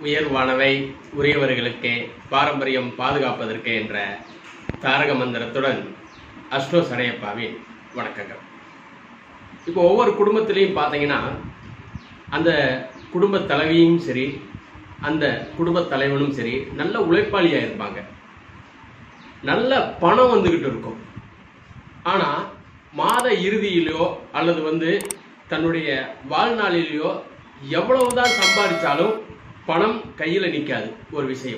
உயர்வானவை உரியவர்களுக்கே பாரம்பரியம் பாதுகாப்பதற்கே என்ற தாரக மந்திரத்துடன் அஸ்டோ சடையப்பாவின் வணக்கங்கள் இப்போ ஒவ்வொரு குடும்பத்திலையும் பார்த்தீங்கன்னா அந்த குடும்ப தலைவியும் சரி அந்த குடும்ப தலைவனும் சரி நல்ல உழைப்பாளியாக இருப்பாங்க நல்ல பணம் வந்துக்கிட்டு இருக்கும் ஆனால் மாத இறுதியிலோ அல்லது வந்து தன்னுடைய வாழ்நாளிலேயோ எவ்வளவுதான் சம்பாதிச்சாலும் பணம் கையில் நிற்காது ஒரு விஷயம்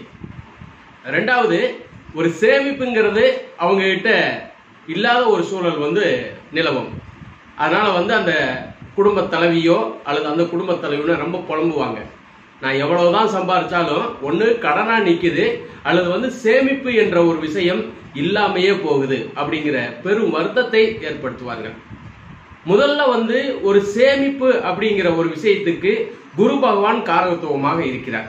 ரெண்டாவது ஒரு சேமிப்புங்கிறது அவங்க கிட்ட இல்லாத ஒரு சூழல் வந்து நிலவும் அதனால வந்து அந்த குடும்ப தலைவியோ அல்லது அந்த குடும்ப தலைவியோ ரொம்ப புலம்புவாங்க நான் எவ்வளவுதான் சம்பாதிச்சாலும் ஒன்று கடனா நிற்குது அல்லது வந்து சேமிப்பு என்ற ஒரு விஷயம் இல்லாமையே போகுது அப்படிங்கிற பெரும் வருத்தத்தை ஏற்படுத்துவார்கள் முதல்ல வந்து ஒரு சேமிப்பு அப்படிங்கிற ஒரு விஷயத்துக்கு குரு பகவான் காரகத்துவமாக இருக்கிறார்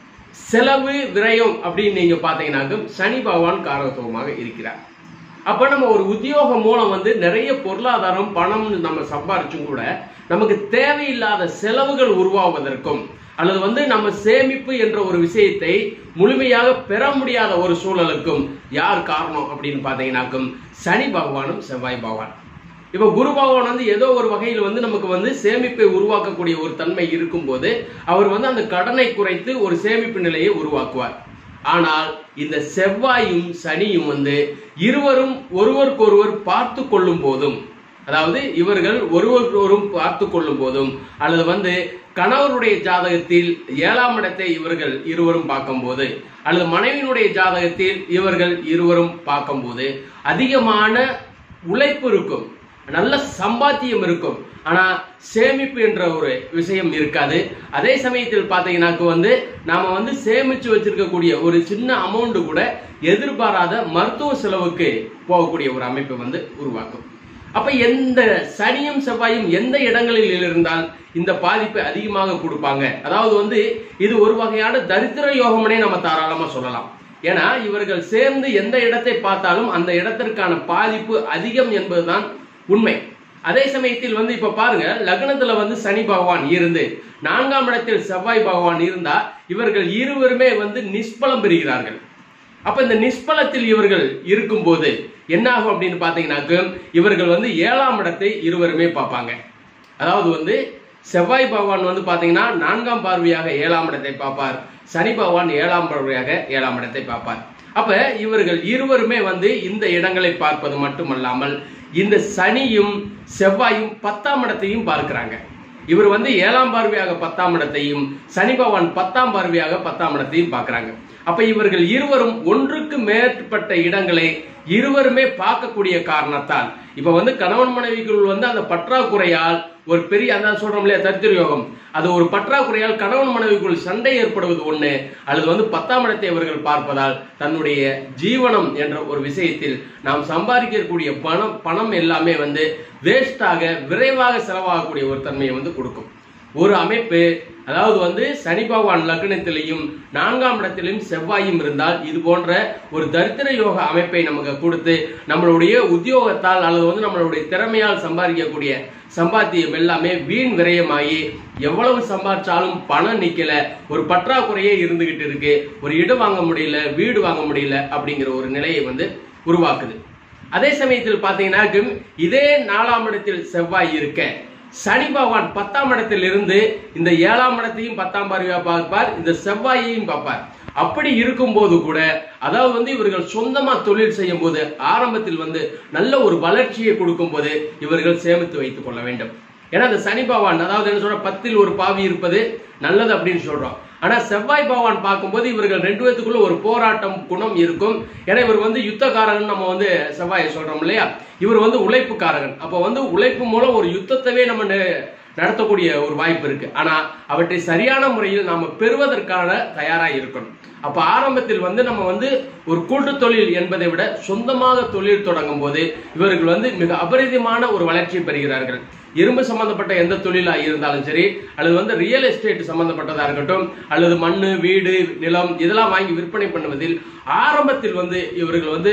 செலவு விரயம் அப்படின்னு நீங்க பாத்தீங்கன்னாக்கும் சனி பகவான் காரகத்துவமாக இருக்கிறார் அப்ப நம்ம ஒரு உத்தியோகம் மூலம் வந்து நிறைய பொருளாதாரம் பணம் நம்ம சம்பாரிச்சும் கூட நமக்கு தேவையில்லாத செலவுகள் உருவாவதற்கும் அல்லது வந்து நம்ம சேமிப்பு என்ற ஒரு விஷயத்தை முழுமையாக பெற முடியாத ஒரு சூழலுக்கும் யார் காரணம் அப்படின்னு பாத்தீங்கன்னாக்கும் சனி பகவானும் செவ்வாய் பகவான் இப்போ குரு பகவான் வந்து ஏதோ ஒரு வகையில் வந்து நமக்கு வந்து சேமிப்பை உருவாக்கக்கூடிய ஒரு தன்மை இருக்கும்போது அவர் வந்து அந்த கடனை குறைத்து ஒரு சேமிப்பு நிலையை உருவாக்குவார் ஆனால் இந்த செவ்வாயும் சனியும் வந்து இருவரும் ஒருவருக்கொருவர் பார்த்து கொள்ளும் போதும் அதாவது இவர்கள் ஒருவருக்கொருவரும் பார்த்து கொள்ளும் போதும் அல்லது வந்து கணவருடைய ஜாதகத்தில் ஏழாம் இடத்தை இவர்கள் இருவரும் பார்க்கும்போது அல்லது மனைவியினுடைய ஜாதகத்தில் இவர்கள் இருவரும் பார்க்கும்போது அதிகமான உழைப்பு இருக்கும் நல்ல சம்பாத்தியம் இருக்கும் ஆனா சேமிப்பு என்ற ஒரு விஷயம் இருக்காது அதே சமயத்தில் பாத்தீங்கன்னாக்கு வந்து நாம வந்து சேமிச்சு வச்சிருக்கக்கூடிய ஒரு சின்ன அமௌண்ட் கூட எதிர்பாராத மருத்துவ செலவுக்கு போகக்கூடிய ஒரு அமைப்பை வந்து உருவாக்கும் அப்ப எந்த சனியும் செவ்வாயும் எந்த இடங்களில் இருந்தால் இந்த பாதிப்பை அதிகமாக கொடுப்பாங்க அதாவது வந்து இது ஒரு வகையான தரித்திர யோகம்னே நம்ம தாராளமா சொல்லலாம் ஏன்னா இவர்கள் சேர்ந்து எந்த இடத்தை பார்த்தாலும் அந்த இடத்திற்கான பாதிப்பு அதிகம் என்பதுதான் உண்மை அதே சமயத்தில் வந்து இப்ப பாருங்க லக்னத்துல வந்து சனி பகவான் இருந்து நான்காம் இடத்தில் செவ்வாய் பகவான் இருந்தா இவர்கள் இருவருமே வந்து நிஷ்பலம் பெறுகிறார்கள் அப்ப இந்த நிஷ்பலத்தில் இவர்கள் இருக்கும்போது என்ன ஆகும் அப்படின்னு பாத்தீங்கன்னாக்க இவர்கள் வந்து ஏழாம் இடத்தை இருவருமே பார்ப்பாங்க அதாவது வந்து செவ்வாய் பகவான் வந்து பாத்தீங்கன்னா நான்காம் பார்வையாக ஏழாம் இடத்தை பார்ப்பார் சனி பகவான் ஏழாம் பார்வையாக ஏழாம் இடத்தை பார்ப்பார் அப்ப இவர்கள் இருவருமே வந்து இந்த இடங்களை பார்ப்பது மட்டுமல்லாமல் இந்த சனியும் செவ்வாயும் பத்தாம் இடத்தையும் பார்க்கிறாங்க இவர் வந்து ஏழாம் பார்வையாக பத்தாம் இடத்தையும் சனி பகவான் பத்தாம் பார்வையாக பத்தாம் இடத்தையும் பார்க்கிறாங்க அப்ப இவர்கள் இருவரும் ஒன்றுக்கு மேற்பட்ட இடங்களை இருவருமே பார்க்கக்கூடிய காரணத்தால் இப்ப வந்து கணவன் மனைவிக்குள் வந்து அந்த பற்றாக்குறையால் ஒரு பெரிய அதான் சொல்றோம் இல்லையா தரித்திர யோகம் அது ஒரு பற்றாக்குறையால் கணவன் மனைவிக்குள் சண்டை ஏற்படுவது ஒண்ணு அல்லது வந்து பத்தாம் இடத்தை அவர்கள் பார்ப்பதால் தன்னுடைய ஜீவனம் என்ற ஒரு விஷயத்தில் நாம் சம்பாதிக்கக்கூடிய பணம் பணம் எல்லாமே வந்து வேஸ்டாக விரைவாக செலவாகக்கூடிய ஒரு தன்மையை வந்து கொடுக்கும் ஒரு அமைப்பு அதாவது வந்து சனி பகவான் லக்னத்திலையும் நான்காம் இடத்திலும் செவ்வாயும் இருந்தால் இது போன்ற ஒரு தரித்திர யோக அமைப்பை நமக்கு கொடுத்து நம்மளுடைய உத்தியோகத்தால் அல்லது வந்து நம்மளுடைய திறமையால் சம்பாதிக்கக்கூடிய சம்பாத்தியம் எல்லாமே வீண் விரயமாகி எவ்வளவு சம்பாதிச்சாலும் பணம் நிக்கல ஒரு பற்றாக்குறையே இருந்துகிட்டு இருக்கு ஒரு இடம் வாங்க முடியல வீடு வாங்க முடியல அப்படிங்கிற ஒரு நிலையை வந்து உருவாக்குது அதே சமயத்தில் பாத்தீங்கன்னா இதே நாலாம் இடத்தில் செவ்வாய் இருக்க சனி பகவான் பத்தாம் இடத்தில் இருந்து இந்த ஏழாம் இடத்தையும் பத்தாம் பார்வையா பார்ப்பார் இந்த செவ்வாயையும் பார்ப்பார் அப்படி இருக்கும்போது கூட அதாவது வந்து இவர்கள் சொந்தமா தொழில் செய்யும் போது ஆரம்பத்தில் வந்து நல்ல ஒரு வளர்ச்சியை கொடுக்கும் போது இவர்கள் சேமித்து வைத்துக் கொள்ள வேண்டும் ஏன்னா அந்த சனி பகவான் அதாவது என்ன சொல்ற பத்தில் ஒரு பாவி இருப்பது நல்லது அப்படின்னு சொல்றோம் ஆனா செவ்வாய் பகவான் பார்க்கும்போது இவர்கள் ரெண்டு பேத்துக்குள்ள ஒரு போராட்டம் குணம் இருக்கும் ஏன்னா இவர் வந்து யுத்தக்காரகன் நம்ம வந்து செவ்வாயை சொல்றோம் இல்லையா இவர் வந்து உழைப்புக்காரகன் அப்ப வந்து உழைப்பு மூலம் ஒரு யுத்தத்தவே நம்ம நடத்தக்கூடிய ஒரு வாய்ப்பு இருக்கு ஆனா அவற்றை சரியான முறையில் நாம பெறுவதற்கான தயாரா இருக்கணும் அப்ப ஆரம்பத்தில் வந்து நம்ம வந்து ஒரு கூட்டு தொழில் என்பதை விட சொந்தமாக தொழில் தொடங்கும் போது இவர்கள் வந்து மிக அபரிதமான ஒரு வளர்ச்சி பெறுகிறார்கள் இரும்பு சம்பந்தப்பட்ட எந்த தொழிலா இருந்தாலும் சரி அல்லது வந்து ரியல் எஸ்டேட் சம்பந்தப்பட்டதா இருக்கட்டும் அல்லது மண்ணு வீடு நிலம் இதெல்லாம் வாங்கி விற்பனை பண்ணுவதில் ஆரம்பத்தில் வந்து இவர்கள் வந்து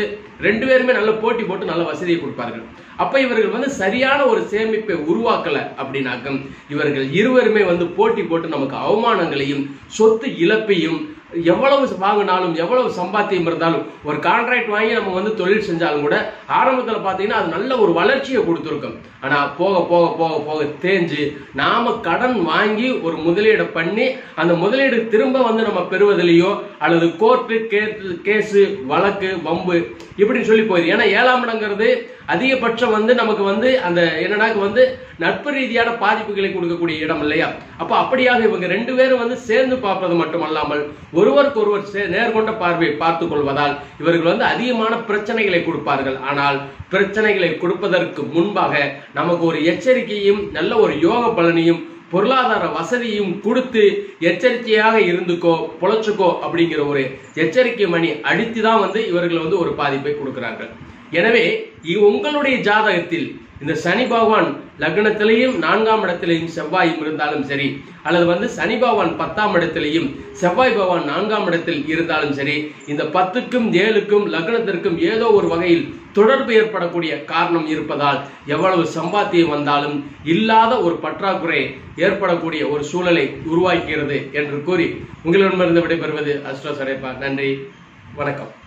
ரெண்டு பேருமே நல்ல போட்டி போட்டு நல்ல வசதியை கொடுப்பார்கள் அப்ப இவர்கள் வந்து சரியான ஒரு சேமிப்பை உருவாக்கல அப்படின்னாக்க இவர்கள் இருவருமே வந்து போட்டி போட்டு நமக்கு அவமானங்களையும் சொத்து இழப்பையும் எவ்வளவு வாங்கினாலும் எவ்வளவு சம்பாத்தியம் இருந்தாலும் ஒரு கான்ட்ராக்ட் வாங்கி நம்ம வந்து தொழில் செஞ்சாலும் கூட ஆரம்பத்துல பாத்தீங்கன்னா அது நல்ல ஒரு வளர்ச்சியை கொடுத்துருக்கும் ஆனா போக போக போக போக தேஞ்சு நாம கடன் வாங்கி ஒரு முதலீடு பண்ணி அந்த முதலீடு திரும்ப வந்து நம்ம பெறுவதிலேயோ அல்லது கோர்ட்டு கேஸ் வழக்கு வம்பு இப்படின்னு சொல்லி போயிரு ஏன்னா ஏழாம் இடங்கிறது அதிகபட்சம் வந்து நமக்கு வந்து அந்த என்னன்னா வந்து நட்பு ரீதியான பாதிப்புகளை கொடுக்கக்கூடிய இடம் இல்லையா அப்ப அப்படியாக இவங்க ரெண்டு பேரும் வந்து சேர்ந்து பார்ப்பது மட்டுமல்லாமல் ஒருவருக்கு ஒருவர் சே- நேர்கொண்ட பார்வை பார்த்துக் கொள்வதால் இவர்கள் வந்து அதிகமான பிரச்சனைகளை கொடுப்பார்கள் ஆனால் பிரச்சனைகளை கொடுப்பதற்கு முன்பாக நமக்கு ஒரு எச்சரிக்கையும் நல்ல ஒரு யோக பலனையும் பொருளாதார வசதியும் கொடுத்து எச்சரிக்கையாக இருந்துக்கோ பொழைச்சுக்கோ அப்படிங்கிற ஒரு எச்சரிக்கை மணி அடித்து தான் வந்து இவர்கள் வந்து ஒரு பாதிப்பை கொடுக்கிறார்கள் எனவே இ- உங்களுடைய ஜாதகத்தில் இந்த சனி பகவான் லக்னத்திலையும் நான்காம் இடத்திலையும் செவ்வாயும் இருந்தாலும் சரி அல்லது வந்து சனி பகவான் பத்தாம் இடத்திலையும் செவ்வாய் பகவான் நான்காம் இடத்தில் இருந்தாலும் சரி இந்த பத்துக்கும் ஏழுக்கும் லக்னத்திற்கும் ஏதோ ஒரு வகையில் தொடர்பு ஏற்படக்கூடிய காரணம் இருப்பதால் எவ்வளவு சம்பாத்தியம் வந்தாலும் இல்லாத ஒரு பற்றாக்குறை ஏற்படக்கூடிய ஒரு சூழலை உருவாக்கிறது என்று கூறி உங்களிடமிருந்து விடைபெறுவது அஸ்ட்ரோ சடைப்பா நன்றி வணக்கம்